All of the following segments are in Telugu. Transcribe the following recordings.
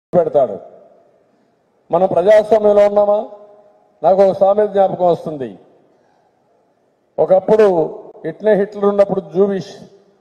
పెడతాడు మనం ప్రజాస్వామ్యంలో ఉన్నామా నాకు ఒక సామెత జ్ఞాపకం వస్తుంది ఒకప్పుడు ఇట్లే హిట్లర్ ఉన్నప్పుడు జూవిష్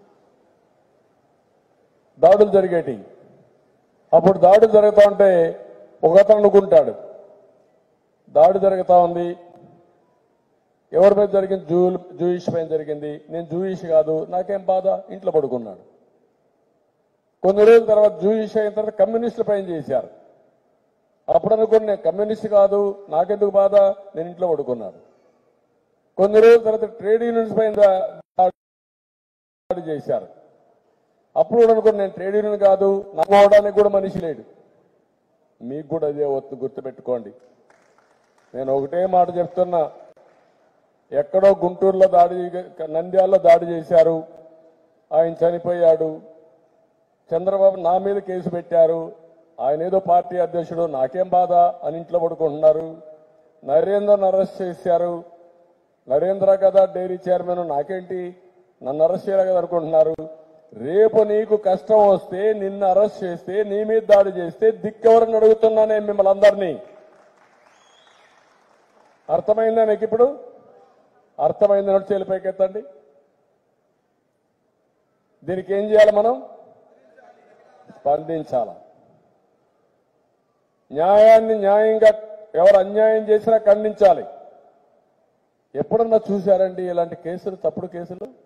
దాడులు జరిగేటి అప్పుడు దాడులు జరుగుతూ ఉంటే ఒకతను అనుకుంటాడు దాడి జరుగుతా ఉంది ఎవరి మీద జరిగింది జూ జూయిష్ పైన జరిగింది నేను జూయిష్ కాదు నాకేం బాధ ఇంట్లో పడుకున్నాడు కొన్ని రోజుల తర్వాత జూయిష్ అయిన తర్వాత కమ్యూనిస్టుల పైన చేశారు అప్పుడు అనుకుని నేను కమ్యూనిస్ట్ కాదు నాకెందుకు బాధ నేను ఇంట్లో పడుకున్నాడు కొన్ని రోజుల తర్వాత ట్రేడ్ యూనియన్స్ పైన దా- దాడి చేశారు అప్పుడు కూడా అనుకుని నేను ట్రేడ్ యూనియన్ కాదు నమ్మవడానికి కూడా మనిషి లేడు మీకు కూడా అదే వద్దు గుర్తుపెట్టుకోండి నేను ఒకటే మాట చెప్తున్నా ఎక్కడో గుంటూరులో దాడి నంద్యాలలో దాడి చేశారు ఆయన చనిపోయాడు చంద్రబాబు నా మీద కేసు పెట్టారు ఆయన ఏదో పార్టీ అధ్యక్షుడు నాకేం బాధ అని ఇంట్లో పడుకుంటున్నారు నరేంద్రను అరెస్ట్ చేశారు నరేంద్ర కదా డైరీ చైర్మన్ నాకేంటి నన్ను అరెస్ట్ చేయాలి కదా అనుకుంటున్నారు రేపు నీకు కష్టం వస్తే నిన్ను అరెస్ట్ చేస్తే నీ మీద దాడి చేస్తే దిక్కెవరని అడుగుతున్నానే మిమ్మల్ని అందరినీ అర్థమైందా మీకు ఇప్పుడు అర్థమైంది నడు చేలిపైకెత్తండి దీనికి ఏం చేయాలి మనం స్పందించాల న్యాయాన్ని న్యాయంగా ఎవరు అన్యాయం చేసినా ఖండించాలి ఎప్పుడన్నా చూశారండి ఇలాంటి కేసులు తప్పుడు కేసులు